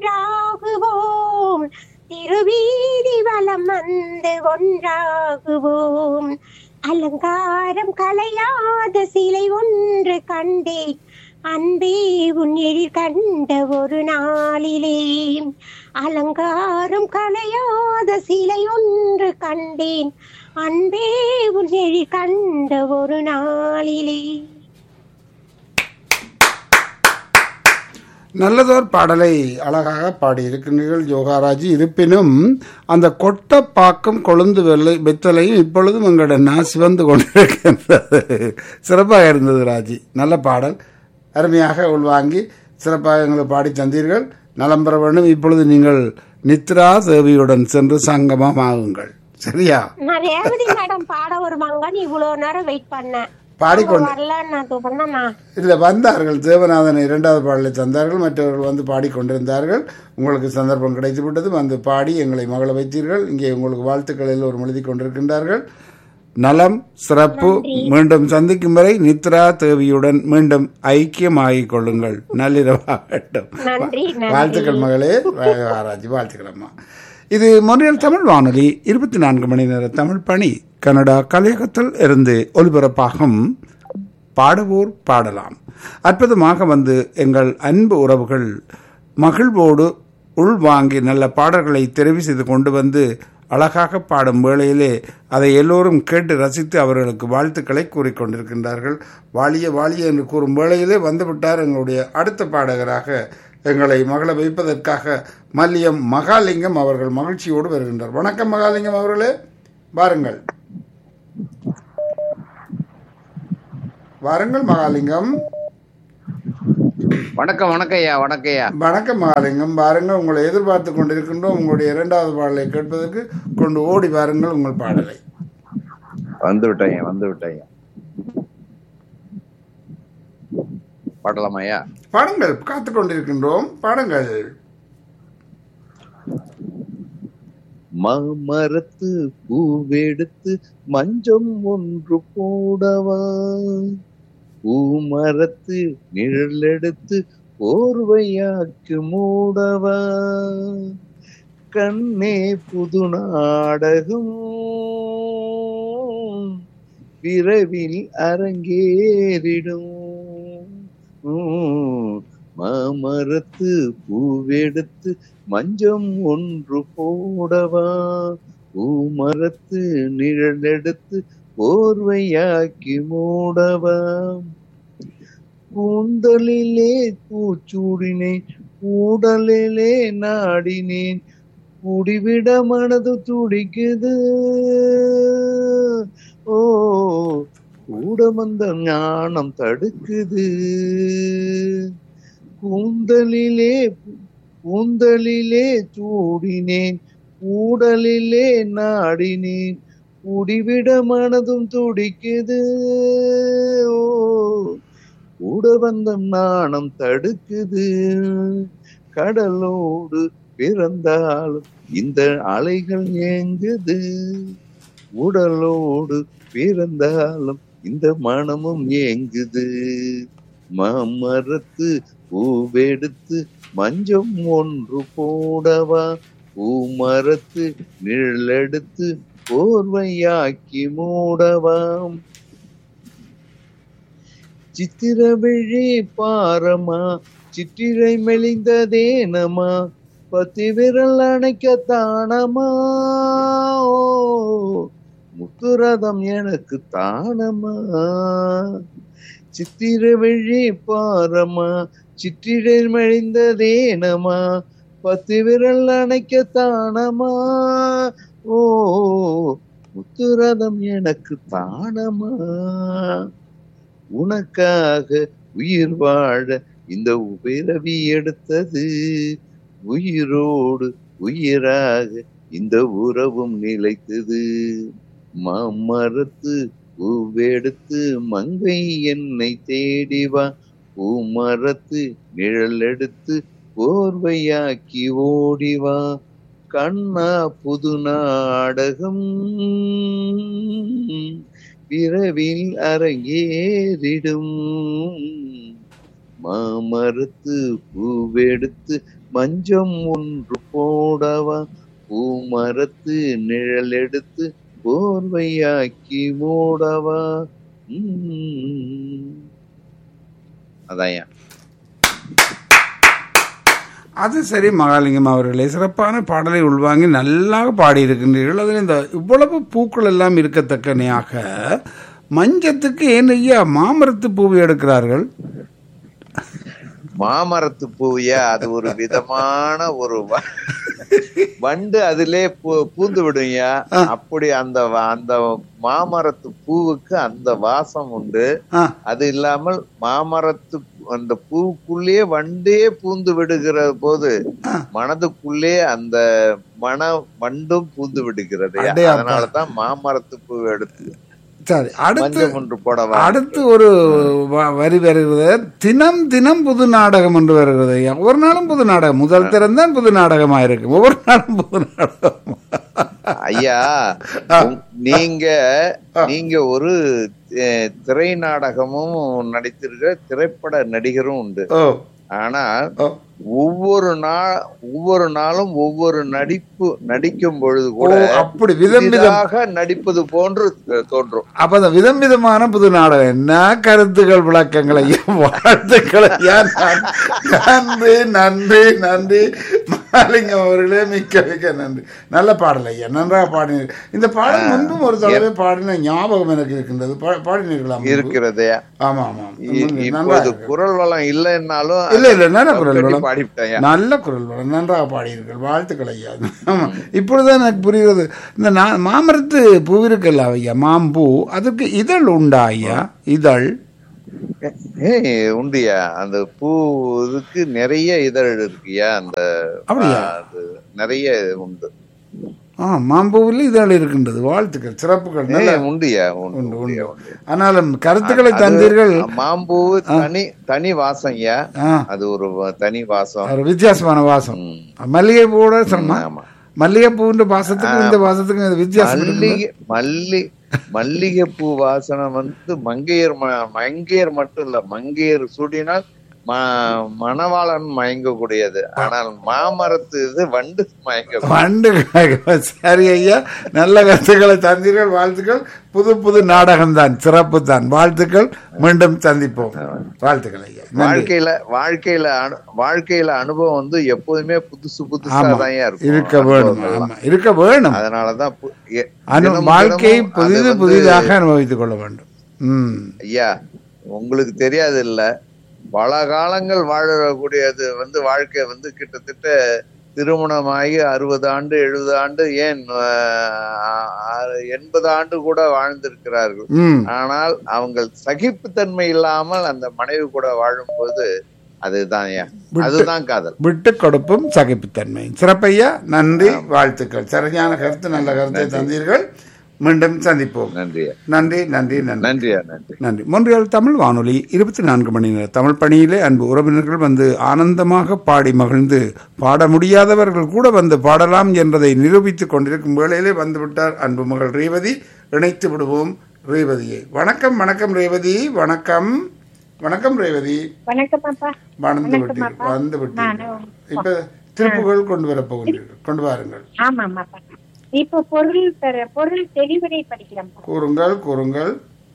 ஒன்றாகுவோம் திருவீதி வலம் வந்து ஒன்றாகுவோம் அலங்காரம் கலையாத சிலை ஒன்று கண்டேன் அன்பே உன்னில் கண்ட ஒரு நாளிலே அலங்காரம் கலையாத சிலை ஒன்று கண்டேன் அன்பே உன்னில் கண்ட ஒரு நாளிலே நல்லதோர் பாடலை அழகாக பாடியிருக்கின்றீர்கள் யோகாராஜி இருப்பினும் அந்த கொட்டப்பாக்கம் கொழுந்து வெள்ளை வெத்தலையும் இப்பொழுதும் எங்களோட நான் சிவந்து கொண்டிருக்கின்றது சிறப்பாக இருந்தது ராஜி நல்ல பாடல் அருமையாக உள்வாங்கி சிறப்பாக எங்களை பாடி தந்தீர்கள் நலம் பெற வேண்டும் இப்பொழுது நீங்கள் நித்ரா தேவியுடன் சென்று சங்கமமாகுங்கள் சரியா நான் ரேவதி மேடம் பாட ஒரு மங்கன் இவ்வளவு நேரம் வெயிட் பண்ணேன் பாடிக்கொண்டு வரலன்னு நான் தூக்கம்னா நான் இல்லை வந்தார்கள் தேவநாதன் இரண்டாவது பாடலை தந்தார்கள் மற்றவர்கள் வந்து பாடிக்கொண்டிருந்தார்கள் உங்களுக்கு சந்தர்ப்பம் கிடைத்து விட்டது வந்து பாடி எங்களை மகள வைத்தீர்கள் இங்கே உங்களுக்கு வாழ்த்துக்கள் எல்லோரும் எழுதி கொண்டிருக்கின்றார்கள் நலம் சிறப்பு மீண்டும் சந்திக்கும் வரை நித்ரா தேவியுடன் மீண்டும் ஐக்கியமாகிக் கொள்ளுங்கள் நள்ளிரவாகட்டும் நன்றி நன்றி வாழ்த்துக்கள் மகளே ஆராய்ச்சி வாழ்த்துக்கள் அம்மா இது மொழியல் தமிழ் வானொலி இருபத்தி நான்கு மணி நேர தமிழ் பணி கனடா கலையகத்தில் இருந்து ஒலிபரப்பாகும் பாடுவோர் பாடலாம் அற்புதமாக வந்து எங்கள் அன்பு உறவுகள் மகிழ்வோடு உள்வாங்கி நல்ல பாடல்களை தெரிவு செய்து கொண்டு வந்து அழகாக பாடும் வேளையிலே அதை எல்லோரும் கேட்டு ரசித்து அவர்களுக்கு வாழ்த்துக்களை கூறிக்கொண்டிருக்கின்றார்கள் வாழிய வாழிய என்று கூறும் வேளையிலே வந்துவிட்டார் எங்களுடைய அடுத்த பாடகராக எங்களை மகள வைப்பதற்காக மல்லியம் மகாலிங்கம் அவர்கள் மகிழ்ச்சியோடு வருகின்றார் வணக்கம் மகாலிங்கம் அவர்களே வாருங்கள் வாருங்கள் மகாலிங்கம் வணக்கம் வணக்கம் ஐயா வணக்கம் ஐயா வணக்கம் மகாலிங்கம் வாருங்கள் உங்களை எதிர்பார்த்து கொண்டிருக்கின்றோம் உங்களுடைய இரண்டாவது பாடலை கேட்பதற்கு கொண்டு ஓடி வாருங்கள் உங்கள் பாடலை வந்து விட்டேன் வந்து விட்டேன் பாடலாமா ஐயா பாடுங்கள் காத்து கொண்டிருக்கின்றோம் பாடுங்கள் மாமரத்து பூவெடுத்து மஞ்சம் ஒன்று போடவா பூமரத்து நிழலெடுத்து போர்வையாக்கு மூடவா கண்ணே புது நாடகம் விரைவில் அரங்கேறிடும் உம், மாமரத்து பூவெடுத்து மஞ்சம் ஒன்று போடவா பூமரத்து நிழலெடுத்து போர்வையாக்கி மூடவா கூந்தலிலே பூச்சூடினேன் கூடலிலே நாடினேன் குடிவிட மனது துடிக்குது ஓ கூட வந்த ஞானம் தடுக்குது கூந்தலிலே கூந்தலிலே சூடினேன் கூடலிலே நாடினேன் குடிவிட மனதும் துடிக்குது ஓ கூட வந்த நாணம் தடுக்குது கடலோடு பிறந்தாலும் இந்த அலைகள் ஏங்குது உடலோடு பிறந்தாலும் இந்த மனமும் ஏங்குது மாமரத்து பூவெடுத்து மஞ்சம் ஒன்று போடவா பூமரத்து நிழலெடுத்து போர்வையாக்கி மூடவாம் சித்திரவிழி பாரமா சிற்றிரை மெலிந்ததேனமா பத்தி விரல் அணைக்க தானமா ஓ, முத்துரதம் எனக்கு தானமா சித்திரவிழி பாரமா சிற்றிரை மெலிந்ததேனமா பத்து விரல் அணைக்க தானமா ஓ முத்துரதம் எனக்கு தானமா உனக்காக உயிர் வாழ இந்த பிறவி எடுத்தது உயிரோடு உயிராக இந்த உறவும் நிலைத்தது மாமரத்து பூவெடுத்து மங்கை என்னை தேடி வா பூமரத்து நிழல் எடுத்து போர்வையாக்கி ஓடி வா கண்ணா புது நாடகம் விரைவில் அரங்கேறிடும் மாமரத்து பூவெடுத்து மஞ்சம் ஒன்று போடவா பூமரத்து நிழல் எடுத்து போர்வையாக்கி மூடவா உம். அதான்யா அது சரி மகாலிங்கம் அவர்களே சிறப்பான பாடலை உள்வாங்கி நல்லாக பாடியிருக்கின்றீர்கள் அதில் இந்த இவ்வளவு பூக்கள் எல்லாம் இருக்கத்தக்கனையாக மஞ்சத்துக்கு ஏன் ஐயா மாமரத்து பூவை எடுக்கிறார்கள் மாமரத்து பூவியா அது ஒரு விதமான ஒரு வ- வண்டு அதிலே பூ- பூந்து விடும்யா அப்படி அந்த வ- அந்த மாமரத்து பூவுக்கு அந்த வாசம் உண்டு ஆ அது இல்லாமல் மாமரத்து அந்த பூவுக்குள்ளேயே வண்டே பூந்து விடுகிற போது மனதுக்குள்ளே அந்த மன வண்டும் பூந்து விடுகிறது அடே அப்பா. அதனாலதான் மாமரத்து பூ எடுத்து சரி அடுத்து மஞ்சள் ஒன்று போடவா அடுத்து ஒரு வ- வரி வருகிறது தினம் தினம் புது நாடகம் என்று வருகிறது ஐயா. ஒரு நாளும் புது நாடகம் முதல் திறந்தான் புது நாடகமா இருக்கு ஒவ்வொரு நாளும் புது நாடகம் ஐயா உங்- நீங்க நீங்க ஒரு அஹ், திரை நாடகமும் நடித்திருக்கிற திரைப்பட நடிகரும் உண்டு ஓ ஆனா ஓ ஒவ்வொரு நாள் ஒவ்வொரு நாளும் ஒவ்வொரு நடிப்பு நடிக்கும் பொழுது ஓ, கூட அப்படி விதம் விதம் புதிதாக நடிப்பது போன்று அஹ், தோன்றும் அப்ப அந்த விதம் விதமான புது நாடகம் என்ன கருத்துக்கள் விளக்கங்கள் ஐயா வாழ்த்துக்கள் ஐயா நன்- நன்றி நன்றி நன்றி மாலிங்கம் அவர்களே மிக்க மிக்க நன்றி நல்ல பாடல் ஐயா நன்றாக பாடினீர் இந்த பாடல் முன்பும் ஒரு தடவை பாடின ஞாபகம் எனக்கு இருக்கின்றது பா- பாடினீர்களா முன்பு? இருக்கிறதே ஆமா ஆமா இ- நன்றா இப்போது இருக்கு. குரல் வளம் இல்லைன்னாலும் இல்ல இல்ல நல்ல குரல் கட்டி வளம் பாடிவிட்டேன் நல்ல குரல் வளம் நன்றாக பாடியிருக்கள் வாழ்த்துக்கள் ஐயா ஆமா இப்பொழுதுதான் எனக்கு புரிகிறது இந்த நா- மாமரத்து பூ இருக்குல்ல ஐயா மாம்பூ அதுக்கு இதழ் உண்டா ஐயா இதழ் ஏய் உண்டியா அந்த பூ இதுக்கு நிறைய இதழ் இருக்குயா அந்த அப்படியா? ஆ, அது நிறைய உண்டு ஆ மாம்பூவில் இதழ் இருக்கின்றது வாழ்த்துக்கள் சிறப்புகள் நல்ல ஏய், உண்டியா உண்டு உண்டு உண்டியா, உண்டு உண்டு. ஆனாலும் கருத்துக்களை அது தந்தீர்கள் மாம்பூ தனி தனி வாசம்யா ஆ அது ஒரு வ- தனி வாசம் ஒரு வித்தியாசமான வாசம் ம். மல்லிகை பூவோட சொன்னா ஆமா மல்லிகை பூன்ற வாசத்துக்கும் இந்த வாசத்துக்கும் இது வித்தியாசம் இருக்குது. மல்லிகை மல்லி மல்லிகைப்பூ வாசனை வந்து மங்கையர் ம- மங்கையர் மட்டும் இல்ல மங்கையர் சூடினால் ம- மணவாளன் மயங்கக்கூடியது ஆனால் மாமரத்து இது வண்டு மயங்க வண்டு காய்க்கும். சரி ஐயா நல்ல கருத்துக்களை தந்தீர்கள் வாழ்த்துக்கள் புது புது நாடகம் தான் சிறப்பு தான் வாழ்த்துக்கள் மீண்டும் சந்திப்போம் வாழ்த்துக்கள் ஐயா நன்றி வாழ்க்கையில வாழ்க்கையில அனு- வாழ்க்கையில அனுபவம் வந்து எப்போதுமே புதுசு புதுசா ஆமா தான் இருக்கும் இருக்க வேணும் அனுபவங்கள்லாம். ஆமா இருக்க வேணும் அதனாலதான் பு- எ- அனு தினமும் வாழ்க்கை தினமும் அது புதிது வந்து- புதிதாக அனுபவித்துக் கொள்ள வேண்டும் ம் ஐயா உங்களுக்கு தெரியாது இல்ல பல காலங்கள் வாழக்கூடியது வந்து வாழ்க்கை வந்து கிட்டத்தட்ட திருமணமாகி அறுபது ஆண்டு எழுபது ஆண்டு ஏன் ஆஹ், எண்பது ஆண்டு கூட வாழ்ந்திருக்கிறார்கள் ம் ஆனால் அவங்க சகிப்புத்தன்மை இல்லாமல் அந்த மனைவி கூட வாழும்போது அதுதான் ஐயா அதுதான் காதல் விட்டு கொடுப்பும் சகிப்புத்தன்மை சிறப்பையா நன்றி வாழ்த்துக்கள் சரியான கருத்து நல்ல கருத்தை தந்தீர்கள் மீண்டும் சந்திப்போம் நன்றி ஐயா. நன்றி நன்றி நன்றி நன்றியா நன்றி நன்றி மொன்றியல் தமிழ் வானொலி இருபத்தி நான்கு மணி நேர தமிழ் பணியிலே அன்பு உறவினர்கள் வந்து ஆனந்தமாக பாடி மகிழ்ந்து பாட முடியாதவர்கள் கூட வந்து பாடலாம் என்பதை நிரூபித்துக் கொண்டிருக்கும் வேளையிலே வந்துவிட்டார் அன்பு மகள் ரேவதி இணைத்து விடுவோம் ரேவதியை வணக்கம் வணக்கம் ரேவதி வணக்கம் வணக்கம் ரேவதி வணக்கம் அப்பா வந்து விட்டீர்கள் வந்து விட்டீர்கள் இப்ப திருப்புகள் கொண்டு வரப் போகின்றீர்கள் கொண்டு வாருங்கள் ஆமாம் அப்பா இப்போ பொருள் பெற பொருள் தெளிவினை படிக்கிறோம் கூறுங்கள் கூறுங்கள்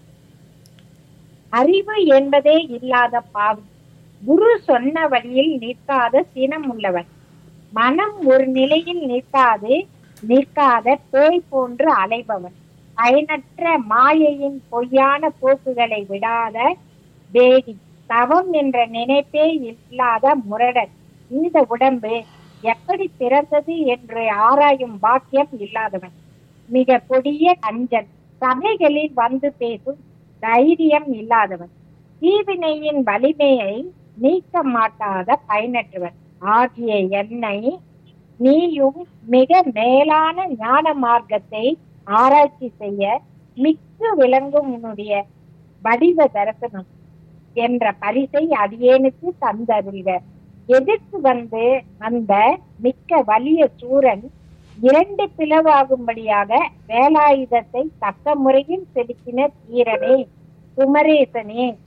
அறிவு என்பதே இல்லாத பாவி குரு சொன்ன வழியில் நிற்காத சினம் உள்ளவன் மனம் ஒரு நிலையில் நிற்காது நிற்காத பேய் போன்று அலைபவன் பயனற்ற மாயையின் பொய்யான போக்குகளை விடாத வேடி தவம் என்ற நினைப்பே இல்லாத முரடன் இந்த உடம்பு எப்படி பிறந்தது என்று ஆராயும் பாக்கியம் இல்லாதவன் மிக கொடிய கஞ்சன் சபைகளில் வந்து பேசும் தைரியம் இல்லாதவன் தீவினையின் வலிமையை நீக்க மாட்டாத பயனற்றவன் ஆகிய என்னை நீயும் மிக மேலான ஞான மார்க்கத்தை ஆராய்ச்சி செய்ய மிக்க விளங்கும் உன்னுடைய வடிவ தரிசனம் என்ற பரிசை அடியேனுக்கு தந்தருள்க எதிர்த்து வந்து வந்த மிக்க வலிய சூரன் இரண்டு பிளவாகும்படியாக வேலாயுதத்தை தக்க முறையில் செலுத்தின தீரனே குமரேசனே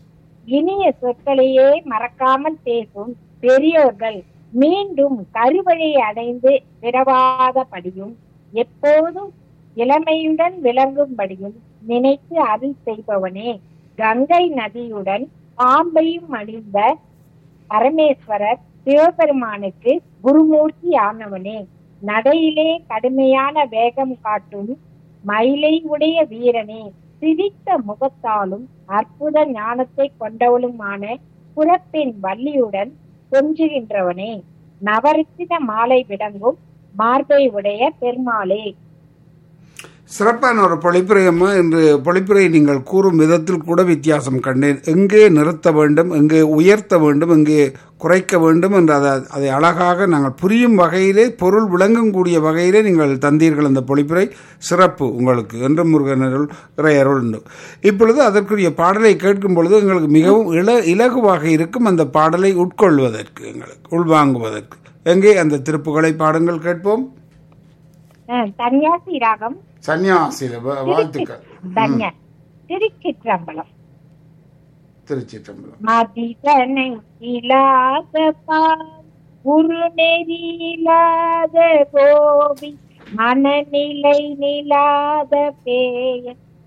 இனிய சொற்களையே மறக்காமல் பேசும் பெரியோர்கள் மீண்டும் கருவழியை அடைந்து பிறவாதபடியும் எப்போதும் இளமையுடன் விளங்கும்படியும் நினைத்து அருள் செய்பவனே கங்கை நதியுடன் பாம்பையும் அணிந்த பரமேஸ்வரர் சிவபெருமானுக்கு குருமூர்த்தி ஆனவனே நடையிலே கடுமையான வேகம் காட்டும் மயிலை உடைய வீரனே சிரித்த முகத்தாலும் அற்புத ஞானத்தை கொண்டவளுமான புறப்பெண் வள்ளியுடன் கொஞ்சுகின்றவனே நவரத்தின மாலை விளங்கும் மார்பை உடைய பெருமாளே சிறப்பான ஒரு பொழிப்புரையம்மா இன்று பொழிப்புரை நீங்கள் கூறும் விதத்தில் கூட வித்தியாசம் கண்டேன் எங்கே நிறுத்த வேண்டும் எங்கே உயர்த்த வேண்டும் எங்கே குறைக்க வேண்டும் என்று அதை அதை அழகாக நாங்கள் புரியும் வகையிலே பொருள் விளங்கக்கூடிய வகையிலே நீங்கள் தந்தீர்கள் அந்த பொழிப்புரை சிறப்பு உங்களுக்கு என்று முருகன் அருள் இறை அருள் உண்டு இப்பொழுது அதற்குரிய பாடலை கேட்கும் பொழுது எங்களுக்கு மிகவும் இல இலகுவாக இருக்கும் அந்த பாடலை உட்கொள்வதற்கு எங்களுக்கு உள்வாங்குவதற்கு எங்கே அந்த திருப்புகளை பாடுங்கள் கேட்போம் அஹ் தன்யாசி ராகம் சன்னியாசில வ- வாழ்த்துக்கள் தன்யா திருச்சிற்றம்பலம் திருச்சிற்றம்பலம் மதிதனை இல்லாத பால் குரு நெறியில்லாத கோபி மனநிலை நிலாத பேய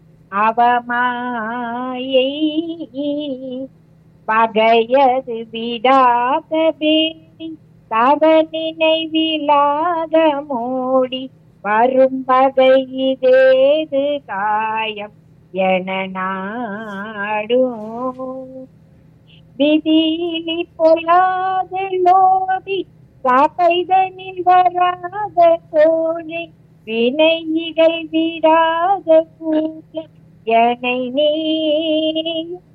அவமாயை பகையது விடாத பேடி தவ நினைவிலாத மோடி வரும் பகை இதேது காயம் என நாடும் விதியிலி பொல்லாத லோடி காப்பைதனில் வராத கோழி வினையிகள் விடாத கூல எனை நீ